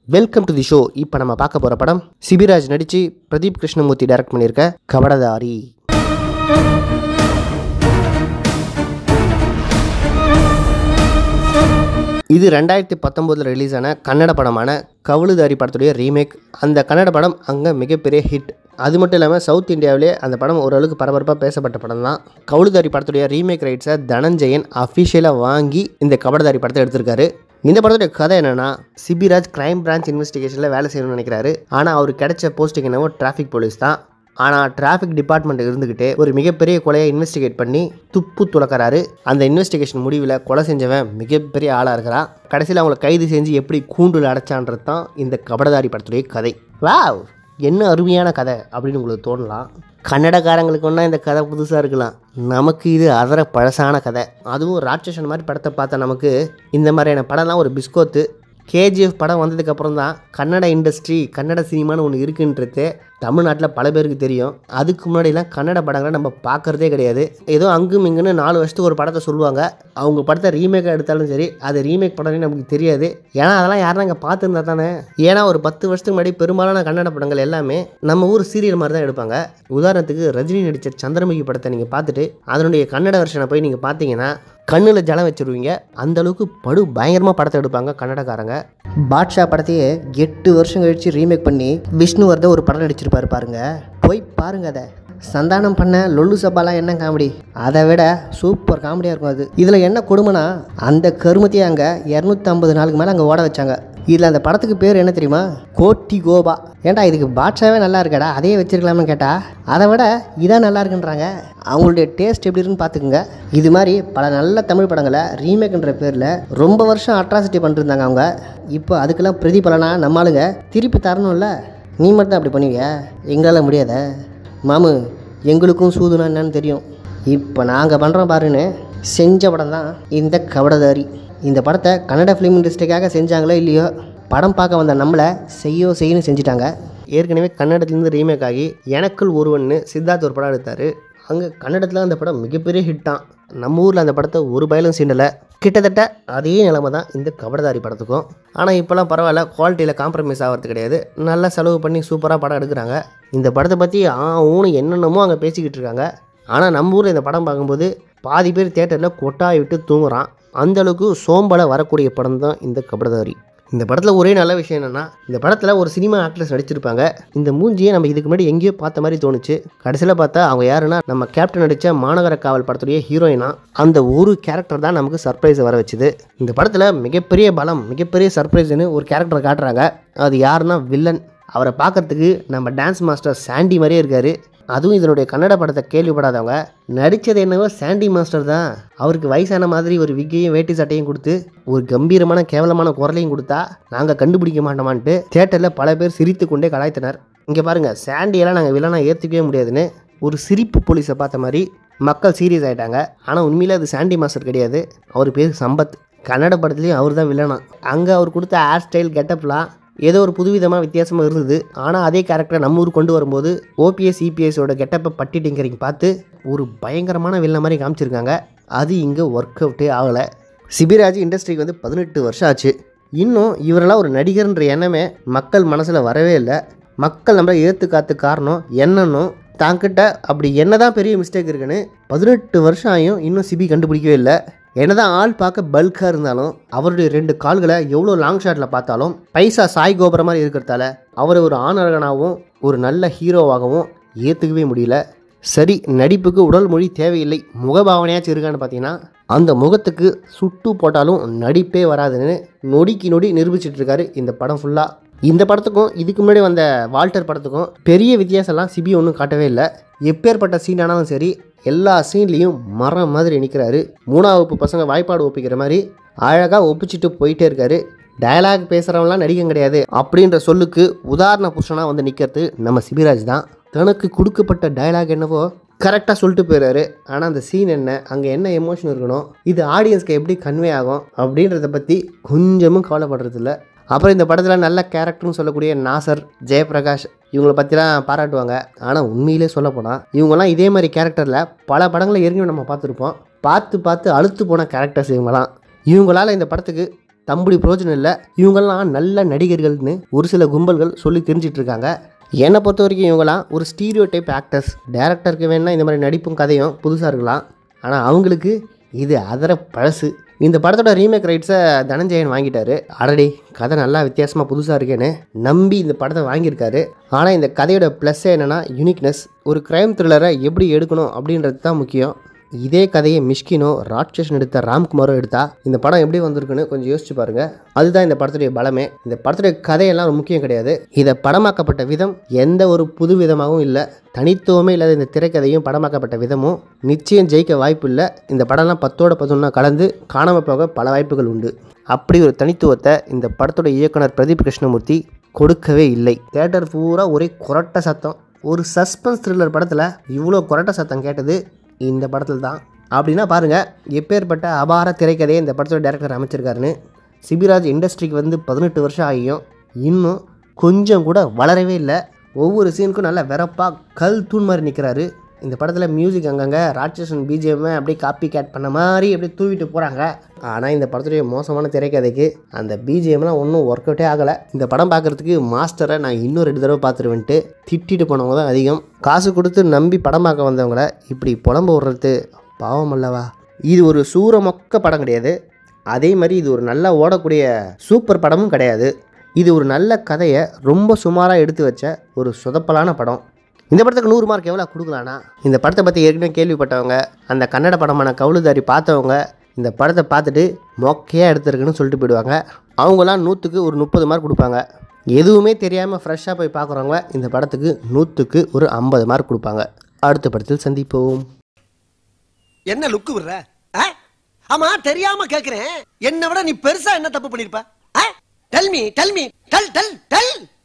Welcome to the show இப்போ நம்ம பார்க்க போகிற படம் சிபிராஜ் நடித்து பிரதீப் கிருஷ்ணமூர்த்தி டைரக்ட் பண்ணியிருக்க கபடதாரி இது ரெண்டாயிரத்தி பத்தொம்போதில் ரிலீஸ் ஆன கன்னட படமான கவுளுதாரி படத்துடைய ரீமேக் அந்த கன்னட படம் அங்கே மிகப்பெரிய ஹிட் அது மட்டும் இல்லாமல் சவுத் இந்தியாவிலே அந்த படம் ஓரளவுக்கு பரபரப்பாக பேசப்பட்ட படம் தான் கவுளுதாரி படத்துடைய ரீமேக் ரைட்ஸை தனஞ்சயன் அஃபிஷியலாக வாங்கி இந்த கபடதாரி படத்தை எடுத்திருக்காரு இந்த படத்துடைய கதை என்னன்னா சிபிராஜ் கிரைம் பிரான்ச் இன்வெஸ்டிகேஷனில் வேலை செய்யணும்னு நினைக்கிறாரு ஆனால் அவருக்கு கிடைச்ச போஸ்டிங் என்னவோ டிராஃபிக் போலீஸ் தான் ஆனால் டிராஃபிக் டிபார்ட்மெண்ட் இருந்துக்கிட்டு ஒரு மிகப்பெரிய கொலையை இன்வெஸ்டிகேட் பண்ணி துப்பு துளக்கறாரு அந்த இன்வெஸ்டிகேஷன் முடிவில் கொலை செஞ்சவன் மிகப்பெரிய ஆளாக இருக்கிறான் கடைசியில் அவங்கள கைது செஞ்சு எப்படி கூண்டில் அடைச்சான்றது தான் இந்த கபடதாரி படத்துடைய கதை வாவ் என்ன அருமையான கதை அப்படின்னு உங்களுக்கு தோணலாம் கன்னடக்காரங்களுக்கு ஒன்றா இந்த கதை புதுசாக இருக்கலாம் நமக்கு இது அதர பழசான கதை அதுவும் ராட்சசன் மாதிரி படத்தை பார்த்த நமக்கு இந்த மாதிரியான படம்லாம் ஒரு பிஸ்கோத்து கேஜிஎஃப் படம் வந்ததுக்கப்புறம் தான் கன்னட இண்டஸ்ட்ரி கன்னட சினிமான்னு ஒன்று இருக்குன்றது தமிழ்நாட்டில் பல பேருக்கு தெரியும் அதுக்கு முன்னாடிலாம் கன்னட படங்களை நம்ம பார்க்குறதே கிடையாது ஏதோ அங்கும் இங்குன்னு நாலு வருஷத்துக்கு ஒரு படத்தை சொல்லுவாங்க அவங்க படத்தை ரீமேக்காக எடுத்தாலும் சரி அது ரீமேக் படம்னு நமக்கு தெரியாது ஏன்னா அதெல்லாம் யாரும் அங்கே பார்த்துருந்தா தானே ஏன்னா ஒரு பத்து வருஷத்துக்கு முன்னாடி பெரும்பாலான கன்னட படங்கள் எல்லாமே நம்ம ஊர் சீரியல் மாதிரி தான் எடுப்பாங்க உதாரணத்துக்கு ரஜினி நடித்த சந்திரமுகி படத்தை நீங்கள் பார்த்துட்டு அதனுடைய கன்னட வெர்ஷனை போய் நீங்கள் பார்த்தீங்கன்னா கண்ணில் ஜலம் வச்சிருவீங்க அந்த அளவுக்கு படு பயங்கரமாக படத்தை எடுப்பாங்க கன்னடக்காரங்க பாட்ஷா படத்தையே எட்டு வருஷம் கழித்து ரீமேக் பண்ணி விஷ்ணுவர்தன் ஒரு படம் நடிச்சிருப்பாரு பாருங்க போய் பாருங்க அதை சந்தானம் பண்ண லொல்லு சபாலாம் என்ன காமெடி அதை விட சூப்பர் காமெடியாக இருக்கும் அது இதில் என்ன கொடுமைனா அந்த கருமத்தையே அங்கே இரநூத்தம்பது நாளுக்கு மேலே அங்கே ஓட வச்சாங்க இதில் அந்த படத்துக்கு பேர் என்ன தெரியுமா கோட்டி கோபா ஏன்டா இதுக்கு பாட்ஷாவே நல்லா இருக்கடா அதையே வச்சிருக்கலாம்னு கேட்டால் அதை விட இதான் நல்லா இருக்குன்றாங்க அவங்களுடைய டேஸ்ட் எப்படி இருக்குன்னு பார்த்துக்குங்க இது மாதிரி பல நல்ல தமிழ் படங்களை ரீமேக்ன்ற பேரில் ரொம்ப வருஷம் அட்ராசிட்டி பண்ணிருந்தாங்க அவங்க இப்போ அதுக்கெல்லாம் பிரதிபலனா நம்ம ஆளுங்க திருப்பி தரணும்ல நீ மட்டும் தான் அப்படி பண்ணுவீங்க எங்களால் முடியாத மாமு எங்களுக்கும் சூதுனா என்னன்னு தெரியும் இப்போ நாங்கள் பண்ணுறோம் பாருன்னு செஞ்ச படம் தான் இந்த கபடதாரி இந்த படத்தை கன்னட ஃபிலிம் இண்டஸ்ட்ரிக்காக செஞ்சாங்களோ இல்லையோ படம் பார்க்க வந்த நம்மளை செய்யோ செய்யணும் செஞ்சுட்டாங்க ஏற்கனவே கன்னடத்துலேருந்து ரீமேக் ஆகி எனக்குள் ஒருவன்னு சித்தார்த் ஒரு படம் எடுத்தார் அங்கே கன்னடத்தில் அந்த படம் மிகப்பெரிய ஹிட் தான் நம்ம ஊரில் அந்த படத்தை ஒரு பயலும் சீண்டலை கிட்டத்தட்ட அதே நிலைமை தான் இந்த கபடதாரி படத்துக்கும் ஆனால் இப்போலாம் பரவாயில்ல குவாலிட்டியில் காம்ப்ரமைஸ் ஆகிறது கிடையாது நல்லா செலவு பண்ணி சூப்பராக படம் எடுக்கிறாங்க இந்த படத்தை பற்றி ஆ ஊனு என்னென்னமோ அங்கே பேசிக்கிட்டு இருக்காங்க ஆனால் நம்ம ஊரில் இந்த படம் பார்க்கும்போது பாதி பேர் தேட்டரில் கொட்டாய் விட்டு தூங்குறான் அந்த அளவுக்கு சோம்பலை வரக்கூடிய படம் தான் இந்த கபடதாரி இந்த படத்தில் ஒரே நல்ல விஷயம் என்னென்னா இந்த படத்தில் ஒரு சினிமா ஆக்ட்ரஸ் நடிச்சிருப்பாங்க இந்த மூஞ்சியை நம்ம இதுக்கு முன்னாடி எங்கேயோ பார்த்த மாதிரி தோணுச்சு கடைசியில் பார்த்தா அவங்க யாருன்னா நம்ம கேப்டன் நடித்த மாநகர காவல் படத்துடைய ஹீரோயினா அந்த ஒரு கேரக்டர் தான் நமக்கு சர்ப்ரைஸ் வர வச்சுது இந்த படத்தில் மிகப்பெரிய பலம் மிகப்பெரிய சர்ப்ரைஸ்னு ஒரு கேரக்டர் காட்டுறாங்க அது யாருன்னா வில்லன் அவரை பார்க்கறதுக்கு நம்ம டான்ஸ் மாஸ்டர் சாண்டி மாதிரியே இருக்கார் அதுவும் இதனுடைய கன்னட படத்தை கேள்விப்படாதவங்க நடித்தது என்னவோ சாண்டி மாஸ்டர் தான் அவருக்கு வயசான மாதிரி ஒரு விக்கையும் வேட்டி சட்டையும் கொடுத்து ஒரு கம்பீரமான கேவலமான குரலையும் கொடுத்தா நாங்கள் கண்டுபிடிக்க மாட்டோமான்ட்டு தேட்டரில் பல பேர் சிரித்து கொண்டே கலாய்த்தனர் இங்கே பாருங்கள் சாண்டியெல்லாம் நாங்கள் வில்லனாக ஏற்றுக்கவே முடியாதுன்னு ஒரு சிரிப்பு போலீஸை பார்த்த மாதிரி மக்கள் சீரியஸ் ஆகிட்டாங்க ஆனால் உண்மையில் அது சாண்டி மாஸ்டர் கிடையாது அவர் பேர் சம்பத் கன்னட படத்துலேயும் அவர் தான் வில்லனா அங்கே அவர் கொடுத்த ஹேர் ஸ்டைல் கெட்டப்லாம் ஏதோ ஒரு புதுவிதமாக வித்தியாசமாக இருந்தது ஆனால் அதே கேரக்டரை நம்ம ஊர் கொண்டு வரும்போது ஓபிஎஸ் இபிஎஸோட கெட்டப்பை பட்டி டிங்கரிங் பார்த்து ஒரு பயங்கரமான வில்ல மாதிரி காமிச்சிருக்காங்க அது இங்கே ஒர்க் அவுட்டே ஆகலை சிபிராஜ் இண்டஸ்ட்ரிக்கு வந்து பதினெட்டு வருஷம் ஆச்சு இன்னும் இவரெல்லாம் ஒரு நடிகர்ன்ற எண்ணமே மக்கள் மனசில் வரவே இல்லை மக்கள் நம்மளை ஏற்று காத்து காரணம் என்னன்னு தாங்கிட்ட அப்படி என்னதான் பெரிய மிஸ்டேக் இருக்குன்னு பதினெட்டு வருஷம் ஆயும் இன்னும் சிபி கண்டுபிடிக்கவே இல்லை என்னதான் ஆள் பார்க்க பல்காக இருந்தாலும் அவருடைய ரெண்டு கால்களை எவ்வளோ லாங் ஷாட்டில் பார்த்தாலும் பைசா சாய் கோபுரம் மாதிரி இருக்கிறதால அவரை ஒரு ஆணழகனாகவும் ஒரு நல்ல ஹீரோவாகவும் ஏற்றுக்கவே முடியல சரி நடிப்புக்கு உடல் மொழி தேவையில்லை முகபாவனையாச்சும் இருக்கான்னு பார்த்தீங்கன்னா அந்த முகத்துக்கு சுட்டு போட்டாலும் நடிப்பே வராதுன்னு நொடிக்கு நொடி நிரூபிச்சிட்டு இருக்காரு இந்த படம் ஃபுல்லாக இந்த படத்துக்கும் இதுக்கு முன்னாடி வந்த வால்டர் படத்துக்கும் பெரிய வித்தியாசம்லாம் சிபி ஒன்றும் காட்டவே இல்லை எப்பேற்பட்ட சீன் ஆனாலும் சரி எல்லா சீன்லேயும் மரம் மாதிரி நிற்கிறாரு மூணாவது வகுப்பு பசங்க வாய்ப்பாடு ஒப்பிக்கிற மாதிரி அழகாக ஒப்பிச்சிட்டு போயிட்டே இருக்காரு டயலாக் பேசுகிறவங்களாம் நடிகம் கிடையாது அப்படின்ற சொல்லுக்கு உதாரண புருஷனாக வந்து நிற்கிறது நம்ம சிபிராஜ் தான் தனக்கு கொடுக்கப்பட்ட டயலாக் என்னவோ கரெக்டாக சொல்லிட்டு போயிடுறாரு ஆனால் அந்த சீன் என்ன அங்கே என்ன எமோஷன் இருக்கணும் இது ஆடியன்ஸ்க்கு எப்படி கன்வே ஆகும் அப்படின்றத பற்றி கொஞ்சமும் கவலைப்படுறதில்ல அப்புறம் இந்த படத்தில் நல்ல கேரக்டர்னு சொல்லக்கூடிய நாசர் ஜெயபிரகாஷ் இவங்கள பற்றிலாம் பாராட்டுவாங்க ஆனால் உண்மையிலே சொல்ல போனால் இவங்கெல்லாம் இதே மாதிரி கேரக்டரில் பல படங்களை ஏற்கனவே நம்ம பார்த்துருப்போம் பார்த்து பார்த்து அழுத்து போன கேரக்டர்ஸ் இவங்களாம் இவங்களால் இந்த படத்துக்கு தம்புடி பிரோஜனம் இல்லை இவங்கெல்லாம் நல்ல நடிகர்கள்னு ஒரு சில கும்பல்கள் சொல்லி தெரிஞ்சிட்டு இருக்காங்க என்னை பொறுத்த வரைக்கும் இவங்களாம் ஒரு ஸ்டீரியோ டைப் ஆக்டர்ஸ் டேரக்டருக்கு வேணால் இந்த மாதிரி நடிப்பும் கதையும் புதுசாக இருக்கலாம் ஆனால் அவங்களுக்கு இது அதர பழசு இந்த படத்தோட ரீமேக் ரைட்ஸை தனஞ்சயன் வாங்கிட்டாரு அடடே கதை நல்லா வித்தியாசமாக புதுசாக இருக்கேன்னு நம்பி இந்த படத்தை வாங்கியிருக்காரு ஆனால் இந்த கதையோட ப்ளஸ் என்னென்னா யூனிக்னஸ் ஒரு க்ரைம் த்ரில்லரை எப்படி எடுக்கணும் அப்படின்றது தான் முக்கியம் இதே கதையை மிஷ்கினோ ராட்சசன் எடுத்த ராம்குமாரோ எடுத்தா இந்த படம் எப்படி வந்திருக்குன்னு கொஞ்சம் யோசிச்சு பாருங்க அதுதான் இந்த படத்துடைய பலமே இந்த படத்துடைய கதையெல்லாம் முக்கியம் கிடையாது இதை படமாக்கப்பட்ட விதம் எந்த ஒரு புது விதமாகவும் இல்லை தனித்துவமே இல்லாத இந்த திரைக்கதையும் படமாக்கப்பட்ட விதமும் நிச்சயம் ஜெயிக்க வாய்ப்பு இல்லை இந்த படம்லாம் பத்தோட பதினொன்னா கலந்து காணாமல் போக பல வாய்ப்புகள் உண்டு அப்படி ஒரு தனித்துவத்தை இந்த படத்தோட இயக்குனர் பிரதீப் கிருஷ்ணமூர்த்தி கொடுக்கவே இல்லை தேட்டர் பூரா ஒரே குரட்ட சத்தம் ஒரு சஸ்பென்ஸ் த்ரில்லர் படத்தில் இவ்வளோ குரட்ட சத்தம் கேட்டது இந்த படத்தில் தான் அப்படின்னா பாருங்கள் எப்பேற்பட்ட அபார திரைக்கதையை இந்த படத்தோட டேரக்டர் அமைச்சிருக்காருன்னு சிபிராஜ் இண்டஸ்ட்ரிக்கு வந்து பதினெட்டு வருஷம் ஆகியும் இன்னும் கொஞ்சம் கூட வளரவே இல்லை ஒவ்வொரு சீனுக்கும் நல்லா வெறப்பாக கல் தூண் மாதிரி நிற்கிறாரு இந்த படத்தில் மியூசிக் அங்கங்கே ராட்சசன் பிஜிஎம் அப்படியே காப்பி கேட் பண்ண மாதிரி அப்படியே தூவிட்டு போகிறாங்க ஆனால் இந்த படத்துடைய மோசமான திரைக்கதைக்கு அந்த பிஜிஎம்லாம் ஒன்றும் ஒர்க் அவுட்டே ஆகலை இந்த படம் பார்க்குறதுக்கு மாஸ்டரை நான் இன்னும் ரெண்டு தடவை பார்த்துருவேன்ட்டு திட்டிட்டு போனவங்க தான் அதிகம் காசு கொடுத்து நம்பி படம் பார்க்க வந்தவங்கள இப்படி புலம்பு விடுறது பாவம் அல்லவா இது ஒரு சூரமொக்க படம் கிடையாது அதே மாதிரி இது ஒரு நல்லா ஓடக்கூடிய சூப்பர் படமும் கிடையாது இது ஒரு நல்ல கதையை ரொம்ப சுமாராக எடுத்து வச்ச ஒரு சொதப்பலான படம் இந்த படத்துக்கு நூறு மார்க் எவ்வளோ கொடுக்கலானா இந்த படத்தை பற்றி ஏற்கனவே கேள்விப்பட்டவங்க அந்த கன்னட படமான கவுளுதாரி பார்த்தவங்க இந்த படத்தை பார்த்துட்டு மொக்கையாக எடுத்திருக்குன்னு சொல்லிட்டு போயிடுவாங்க அவங்களாம் நூற்றுக்கு ஒரு முப்பது மார்க் கொடுப்பாங்க எதுவுமே தெரியாமல் ஃப்ரெஷ்ஷாக போய் பார்க்குறவங்க இந்த படத்துக்கு நூற்றுக்கு ஒரு ஐம்பது மார்க் கொடுப்பாங்க அடுத்த படத்தில் சந்திப்போம் என்ன லுக்கு விடுற ஆ? ஆமா தெரியாம கேக்குறேன் என்னை விட நீ பெருசா என்ன தப்பு பண்ணிருப்ப tell me tell me tell tell del